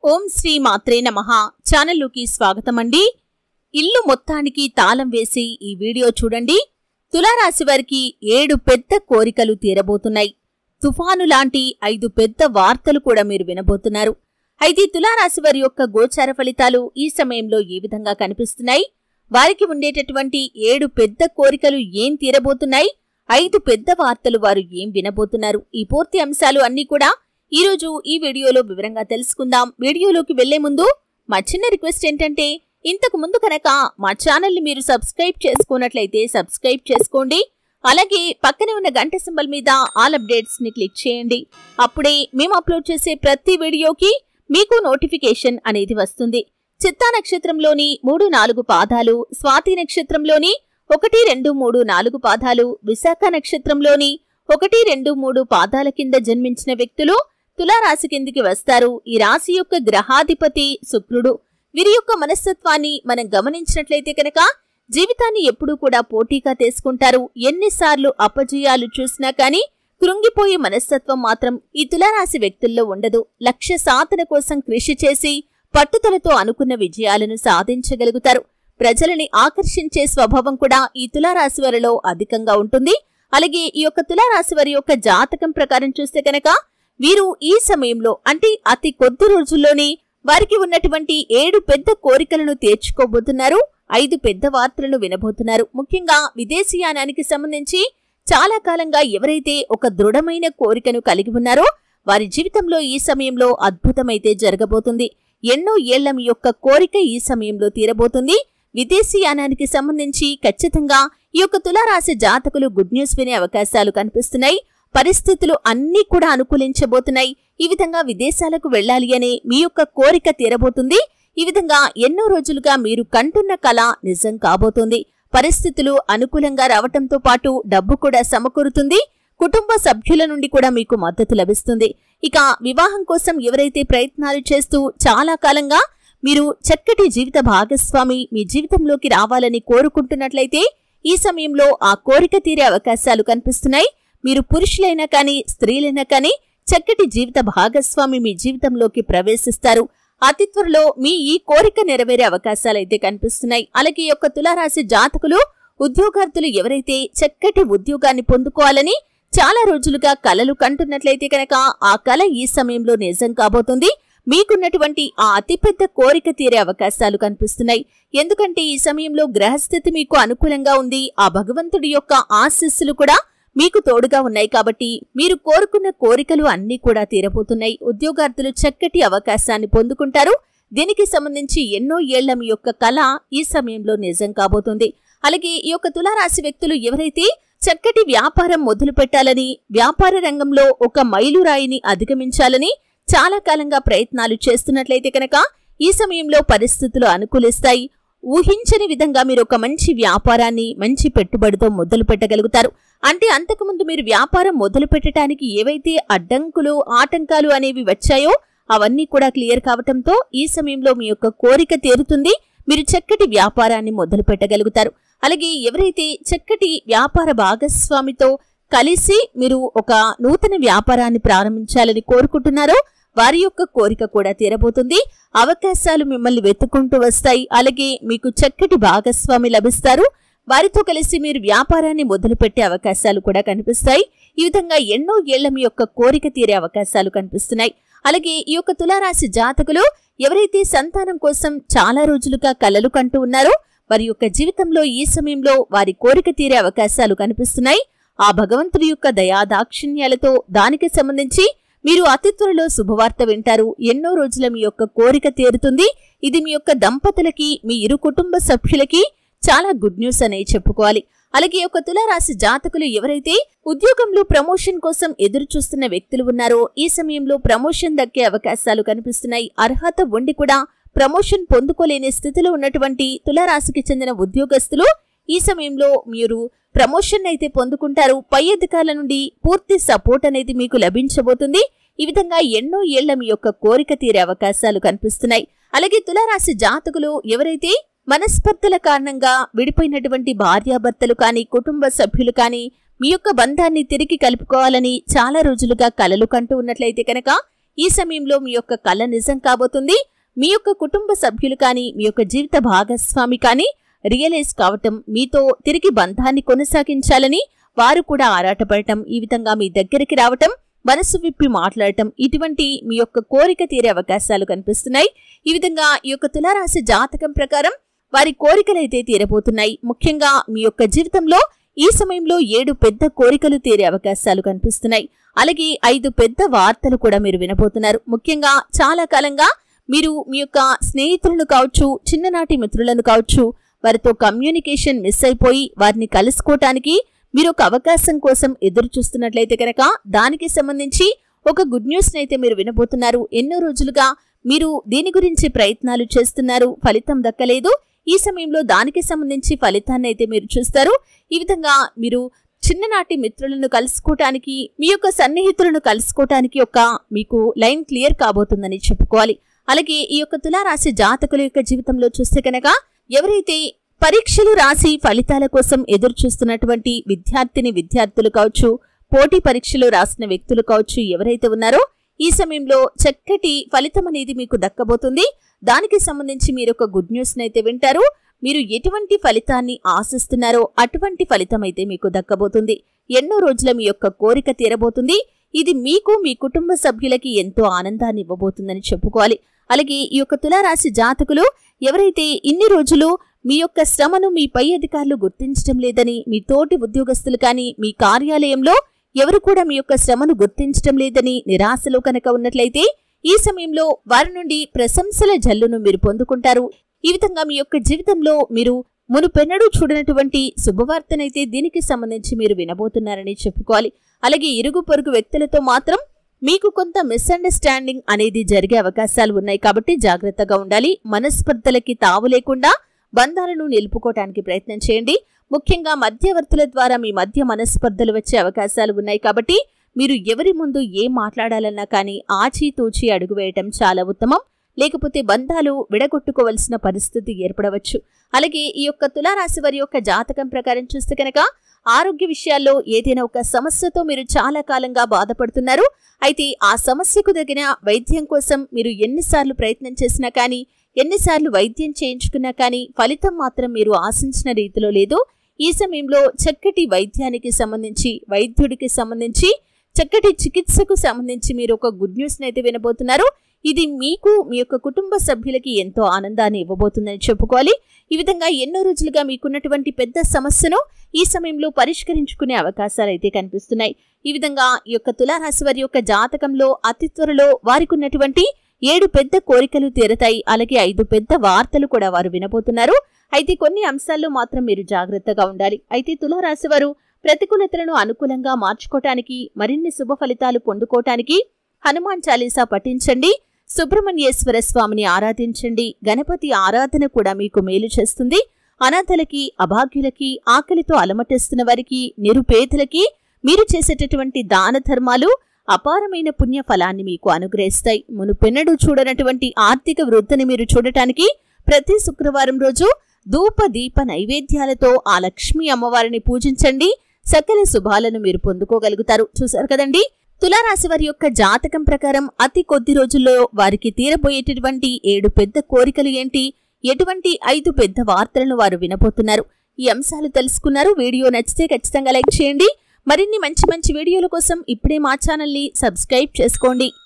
ఓం శ్రీ మాత్రే నమః ఛానల్లోకి స్వాగతం అండి ఇల్లు మొత్తానికి తాళం వేసి ఈ వీడియో చూడండి తులారాశి వారికి ఏడు పెద్ద కోరికలు తీరబోతున్నాయి తుఫాను లాంటి ఐదు పెద్ద వార్తలు కూడా మీరు వినబోతున్నారు అయితే తులారాశి వారి యొక్క గోచార ఫలితాలు ఈ సమయంలో ఏ విధంగా కనిపిస్తున్నాయి వారికి ఉండేటటువంటి ఏడు పెద్ద కోరికలు ఏం తీరబోతున్నాయి ఐదు పెద్ద వార్తలు వారు ఏం వినబోతున్నారు ఈ పూర్తి అంశాలు అన్నీ కూడా ఈ రోజు ఈ వీడియోలో వివరంగా తెలుసుకుందాం వీడియోలోకి వెళ్లే ముందు మా చిన్న రిక్వెస్ట్ ఏంటంటే ఇంతకు ముందు కనుక మా ఛానల్ ని మీరు సబ్స్క్రైబ్ చేసుకున్నట్లయితే సబ్స్క్రైబ్ చేసుకోండి అలాగే పక్కనే ఉన్న గంట సింబల్ మీద ఆల్ అప్డేట్స్ ని క్లిక్ చేయండి అప్పుడే మేము అప్లోడ్ చేసే ప్రతి వీడియోకి మీకు నోటిఫికేషన్ అనేది వస్తుంది చిత్తా నక్షత్రంలోని మూడు నాలుగు పాదాలు స్వాతి నక్షత్రంలోని ఒకటి రెండు మూడు నాలుగు పాదాలు విశాఖ నక్షత్రంలోని ఒకటి రెండు మూడు పాదాల కింద జన్మించిన వ్యక్తులు తులారాశి కిందికి వస్తారు ఈ రాశి యొక్క గ్రహాధిపతి శుక్రుడు వీరి యొక్క మనస్తత్వాన్ని మనం గమనించినట్లయితే కనుక జీవితాన్ని ఎప్పుడూ కూడా పోటీగా తీసుకుంటారు ఎన్నిసార్లు అపజయాలు చూసినా కానీ కృంగిపోయే మనస్తత్వం మాత్రం ఈ తులారాశి వ్యక్తుల్లో ఉండదు లక్ష్య సాధన కోసం కృషి చేసి పట్టుదలతో అనుకున్న విజయాలను సాధించగలుగుతారు ప్రజలని ఆకర్షించే స్వభావం కూడా ఈ తులారాశి వారిలో అధికంగా ఉంటుంది అలాగే ఈ యొక్క తులారాశి వారి యొక్క జాతకం ప్రకారం చూస్తే కనుక వీరు ఈ సమయంలో అంటే అతి కొద్ది రోజుల్లోనే వారికి ఉన్నటువంటి ఏడు పెద్ద కోరికలను తీర్చుకోబోతున్నారు ఐదు పెద్ద వార్తలను వినబోతున్నారు ముఖ్యంగా విదేశీయానానికి సంబంధించి చాలా కాలంగా ఎవరైతే ఒక దృఢమైన కోరికను కలిగి ఉన్నారో వారి జీవితంలో ఈ సమయంలో అద్భుతమైతే జరగబోతుంది ఎన్నో ఏళ్ల మీ యొక్క కోరిక ఈ సమయంలో తీరబోతుంది విదేశీయానానికి సంబంధించి ఖచ్చితంగా ఈ యొక్క తులారాశి జాతకులు గుడ్ న్యూస్ వినే అవకాశాలు కనిపిస్తున్నాయి పరిస్థితులు అన్నీ కూడా అనుకూలించబోతున్నాయి ఈ విధంగా విదేశాలకు వెళ్ళాలి అనే మీ యొక్క కోరిక తీరబోతుంది ఈ విధంగా ఎన్నో రోజులుగా మీరు కంటున్న కళ నిజం కాబోతుంది పరిస్థితులు అనుకూలంగా రావటంతో పాటు డబ్బు కూడా సమకూరుతుంది కుటుంబ సభ్యుల నుండి కూడా మీకు మద్దతు లభిస్తుంది ఇక వివాహం కోసం ఎవరైతే ప్రయత్నాలు చేస్తూ చాలా కాలంగా మీరు చక్కటి జీవిత భాగస్వామి మీ జీవితంలోకి రావాలని కోరుకుంటున్నట్లయితే ఈ సమయంలో ఆ కోరిక తీరే అవకాశాలు కనిపిస్తున్నాయి మీరు పురుషులైనా కానీ స్త్రీలైనా కానీ చక్కటి జీవిత భాగస్వామి మీ జీవితంలోకి ప్రవేశిస్తారు అతి త్వరలో మీ ఈ కోరిక నెరవేరే అవకాశాలైతే కనిపిస్తున్నాయి అలాగే ఈ యొక్క తులారాశి జాతకులు ఉద్యోగార్థులు ఎవరైతే చక్కటి ఉద్యోగాన్ని పొందుకోవాలని చాలా రోజులుగా కలలు కంటున్నట్లయితే కనుక ఆ కల ఈ సమయంలో నిజం కాబోతుంది మీకున్నటువంటి ఆ అతిపెద్ద కోరిక తీరే అవకాశాలు కనిపిస్తున్నాయి ఎందుకంటే ఈ సమయంలో గ్రహస్థితి మీకు అనుకూలంగా ఉంది ఆ భగవంతుడి యొక్క ఆశీస్సులు కూడా మీకు తోడుగా ఉన్నాయి కాబట్టి మీరు కోరుకున్న కోరికలు అన్నీ కూడా తీరబోతున్నాయి ఉద్యోగార్థులు చక్కటి అవకాశాన్ని పొందుకుంటారు దీనికి సంబంధించి ఎన్నో ఏళ్ల మీ యొక్క కళ ఈ సమయంలో నిజం కాబోతుంది అలాగే ఈ యొక్క తులారాశి వ్యక్తులు ఎవరైతే చక్కటి వ్యాపారం మొదలు పెట్టాలని వ్యాపార రంగంలో ఒక మైలురాయిని అధిగమించాలని చాలా కాలంగా ప్రయత్నాలు చేస్తున్నట్లయితే కనుక ఈ సమయంలో పరిస్థితులు అనుకూలిస్తాయి ఊహించని విధంగా మీరు ఒక మంచి వ్యాపారాన్ని మంచి పెట్టుబడితో మొదలు పెట్టగలుగుతారు అంటే అంతకుముందు మీరు వ్యాపారం మొదలు పెట్టడానికి ఏవైతే అడ్డంకులు ఆటంకాలు అనేవి వచ్చాయో అవన్నీ కూడా క్లియర్ కావటంతో ఈ సమయంలో మీ యొక్క కోరిక తీరుతుంది మీరు చక్కటి వ్యాపారాన్ని మొదలు పెట్టగలుగుతారు అలాగే ఎవరైతే చక్కటి వ్యాపార భాగస్వామితో కలిసి మీరు ఒక నూతన వ్యాపారాన్ని ప్రారంభించాలని కోరుకుంటున్నారో వారి యొక్క కోరిక కూడా తీరబోతుంది అవకాశాలు మిమ్మల్ని వెతుక్కుంటూ వస్తాయి అలాగే మీకు చక్కటి భాగస్వామి లభిస్తారు వారితో కలిసి మీరు వ్యాపారాన్ని మొదలుపెట్టే అవకాశాలు కూడా కనిపిస్తాయి ఈ విధంగా ఎన్నో ఏళ్ల మీ యొక్క కోరిక తీరే అవకాశాలు కనిపిస్తున్నాయి అలాగే ఈ యొక్క తులారాశి జాతకులు ఎవరైతే సంతానం కోసం చాలా రోజులుగా కలలు కంటూ ఉన్నారో వారి యొక్క జీవితంలో ఈ సమయంలో వారి కోరిక తీరే అవకాశాలు కనిపిస్తున్నాయి ఆ భగవంతుడి యొక్క దయా దాక్షిణ్యాలతో దానికి సంబంధించి మీరు అతి త్వరలో శుభవార్త వింటారు ఎన్నో రోజుల మీ యొక్క కోరిక తీరుతుంది ఇది మీ యొక్క దంపతులకి మీ ఇరు కుటుంబ సభ్యులకి చాలా గుడ్ న్యూస్ అనే చెప్పుకోవాలి అలాగే ఒక తులారాశి జాతకులు ఎవరైతే ఉద్యోగంలో ప్రమోషన్ కోసం ఎదురు చూస్తున్న వ్యక్తులు ఉన్నారో ఈ సమయంలో ప్రమోషన్ దక్కే అవకాశాలు కనిపిస్తున్నాయి అర్హత ఉండి కూడా ప్రమోషన్ పొందుకోలేని స్థితిలో ఉన్నటువంటి తులారాశికి చెందిన ఉద్యోగస్తులు ఈ సమయంలో మీరు ప్రమోషన్ అయితే పొందుకుంటారు పై అధికారుల నుండి పూర్తి సపోర్ట్ అనేది మీకు లభించబోతుంది ఈ విధంగా ఎన్నో ఏళ్ల మీ యొక్క కోరిక తీరే అవకాశాలు కనిపిస్తున్నాయి అలాగే తులారాశి జాతకులు ఎవరైతే మనస్పర్ధల కారణంగా విడిపోయినటువంటి భార్యాభర్తలు కానీ కుటుంబ సభ్యులు కానీ మీ యొక్క బంధాన్ని తిరిగి కలుపుకోవాలని చాలా రోజులుగా కలలు కంటూ ఉన్నట్లయితే కనుక ఈ సమయంలో మీ యొక్క కళ నిజం కాబోతుంది మీ యొక్క కుటుంబ సభ్యులు కానీ మీ యొక్క జీవిత భాగస్వామి కానీ రియలైజ్ కావటం మీతో తిరిగి బంధాన్ని కొనసాగించాలని వారు కూడా ఆరాటపడటం ఈ విధంగా మీ దగ్గరికి రావటం మనసు విప్పి మాట్లాడటం ఇటువంటి మీ యొక్క కోరిక తీరే అవకాశాలు కనిపిస్తున్నాయి ఈ విధంగా ఈ యొక్క తులారాశి జాతకం ప్రకారం వారి కోరికలైతే తీరబోతున్నాయి ముఖ్యంగా మీ యొక్క జీవితంలో ఈ సమయంలో ఏడు పెద్ద కోరికలు తీరే అవకాశాలు కనిపిస్తున్నాయి అలాగే ఐదు పెద్ద వార్తలు కూడా మీరు వినబోతున్నారు ముఖ్యంగా చాలా కాలంగా మీరు మీ యొక్క స్నేహితులను కావచ్చు చిన్ననాటి మిత్రులను కావచ్చు వారితో కమ్యూనికేషన్ మిస్ అయిపోయి వారిని కలుసుకోవటానికి మీరు ఒక అవకాశం కోసం ఎదురు చూస్తున్నట్లయితే కనుక దానికి సంబంధించి ఒక గుడ్ న్యూస్ అయితే మీరు వినబోతున్నారు ఎన్నో రోజులుగా మీరు దీని గురించి ప్రయత్నాలు చేస్తున్నారు ఫలితం దక్కలేదు ఈ సమయంలో దానికి సంబంధించి ఫలితాన్ని అయితే మీరు చూస్తారు ఈ విధంగా మీరు చిన్ననాటి మిత్రులను కలుసుకోవటానికి మీ యొక్క సన్నిహితులను కలుసుకోవటానికి ఒక మీకు లైన్ క్లియర్ కాబోతుందని చెప్పుకోవాలి అలాగే ఈ యొక్క తులారాశి జాతకుల యొక్క జీవితంలో చూస్తే కనుక ఎవరైతే పరీక్షలు రాసి ఫలితాల కోసం ఎదురు చూస్తున్నటువంటి విద్యార్థిని విద్యార్థులు కావచ్చు పోటీ పరీక్షలు రాసిన వ్యక్తులు కావచ్చు ఎవరైతే ఉన్నారో ఈ సమయంలో చక్కటి ఫలితం అనేది మీకు దక్కబోతుంది దానికి సంబంధించి మీరు ఒక గుడ్ న్యూస్ అయితే వింటారు మీరు ఎటువంటి ఫలితాన్ని ఆశిస్తున్నారో అటువంటి ఫలితం అయితే మీకు దక్కబోతుంది ఎన్నో రోజుల మీ యొక్క కోరిక తీరబోతుంది ఇది మీకు మీ కుటుంబ సభ్యులకి ఎంతో ఆనందాన్ని ఇవ్వబోతుందని చెప్పుకోవాలి అలాగే ఈ యొక్క తులారాశి జాతకులు ఎవరైతే ఇన్ని రోజులు మీ యొక్క శ్రమను మీ పై అధికారులు గుర్తించడం లేదని మీ తోటి ఉద్యోగస్తులు కానీ మీ కార్యాలయంలో ఎవరు కూడా మీ యొక్క శ్రమను గుర్తించడం లేదని నిరాశలో కనుక ఉన్నట్లయితే ఈ సమయంలో వారి నుండి ప్రశంసల జల్లును మీరు పొందుకుంటారు ఈ విధంగా మీ యొక్క జీవితంలో మీరు మునుపెన్నడూ చూడనటువంటి శుభవార్తనైతే దీనికి సంబంధించి మీరు వినబోతున్నారని చెప్పుకోవాలి అలాగే ఇరుగు పొరుగు వ్యక్తులతో మాత్రం మీకు కొంత మిస్అండర్స్టాండింగ్ అనేది జరిగే అవకాశాలు ఉన్నాయి కాబట్టి జాగ్రత్తగా ఉండాలి మనస్పర్ధలకి తావు లేకుండా బంధాలను నిలుపుకోవటానికి ప్రయత్నం చేయండి ముఖ్యంగా మధ్యవర్తుల ద్వారా మీ మధ్య మనస్పర్ధలు వచ్చే అవకాశాలు ఉన్నాయి కాబట్టి మీరు ఎవరి ముందు ఏం మాట్లాడాలన్నా కానీ ఆచితూచి అడుగు వేయటం చాలా ఉత్తమం లేకపోతే బంధాలు విడగొట్టుకోవలసిన పరిస్థితి ఏర్పడవచ్చు అలాగే ఈ యొక్క తులారాశి వారి యొక్క జాతకం ప్రకారం చూస్తే కనుక ఆరోగ్య విషయాల్లో ఏదైనా ఒక సమస్యతో మీరు చాలా కాలంగా బాధపడుతున్నారు అయితే ఆ సమస్యకు తగిన వైద్యం కోసం మీరు ఎన్నిసార్లు ప్రయత్నం చేసినా కానీ ఎన్నిసార్లు వైద్యం చేయించుకున్నా కానీ ఫలితం మాత్రం మీరు ఆశించిన రీతిలో లేదు ఈ సమయంలో చక్కటి వైద్యానికి సంబంధించి వైద్యుడికి సంబంధించి చక్కటి చికిత్సకు సంబంధించి మీరు ఒక గుడ్ న్యూస్ అయితే వినబోతున్నారు ఇది మీకు మీ యొక్క కుటుంబ సభ్యులకి ఎంతో ఆనందాన్ని ఇవ్వబోతుందని చెప్పుకోవాలి ఈ విధంగా ఎన్నో రోజులుగా మీకున్నటువంటి పెద్ద సమస్యను ఈ సమయంలో పరిష్కరించుకునే అవకాశాలు అయితే కనిపిస్తున్నాయి ఈ విధంగా ఈ యొక్క తులారాశి వారి యొక్క జాతకంలో అతి త్వరలో వారికి ఉన్నటువంటి ఏడు పెద్ద కోరికలు తీరతాయి అలాగే ఐదు పెద్ద వార్తలు కూడా వారు వినబోతున్నారు అయితే కొన్ని అంశాల్లో మాత్రం మీరు జాగ్రత్తగా ఉండాలి అయితే తులారాశి వారు ప్రతికూలతలను అనుకూలంగా మార్చుకోవటానికి మరిన్ని శుభ ఫలితాలు పొందుకోవటానికి హనుమాన్ చాలీసా పఠించండి సుబ్రహ్మణ్యేశ్వర స్వామిని ఆరాధించండి గణపతి ఆరాధన కూడా మీకు మేలు చేస్తుంది అనాథలకి అభాగ్యులకి ఆకలితో అలమటిస్తున్న వారికి నిరుపేదలకి మీరు చేసేటటువంటి దాన ధర్మాలు అపారమైన పుణ్య ఫలాన్ని మీకు అనుగ్రహిస్తాయి మునుపెన్నడూ చూడనటువంటి ఆర్థిక వృద్ధిని మీరు చూడటానికి ప్రతి శుక్రవారం రోజు ధూప దీప నైవేద్యాలతో ఆ లక్ష్మీ అమ్మవారిని పూజించండి సకల శుభాలను మీరు పొందుకోగలుగుతారు చూశారు కదండి తులారాశి వారి యొక్క జాతకం ప్రకారం అతి కొద్ది రోజుల్లో వారికి తీరబోయేటటువంటి ఏడు పెద్ద కోరికలు ఏంటి ఎటువంటి ఐదు పెద్ద వార్తలను వారు వినబోతున్నారు ఈ అంశాలు తెలుసుకున్నారు వీడియో నచ్చితే ఖచ్చితంగా లైక్ చేయండి మరిన్ని మంచి మంచి వీడియోల కోసం ఇప్పుడే మా ఛానల్ని సబ్స్క్రైబ్ చేసుకోండి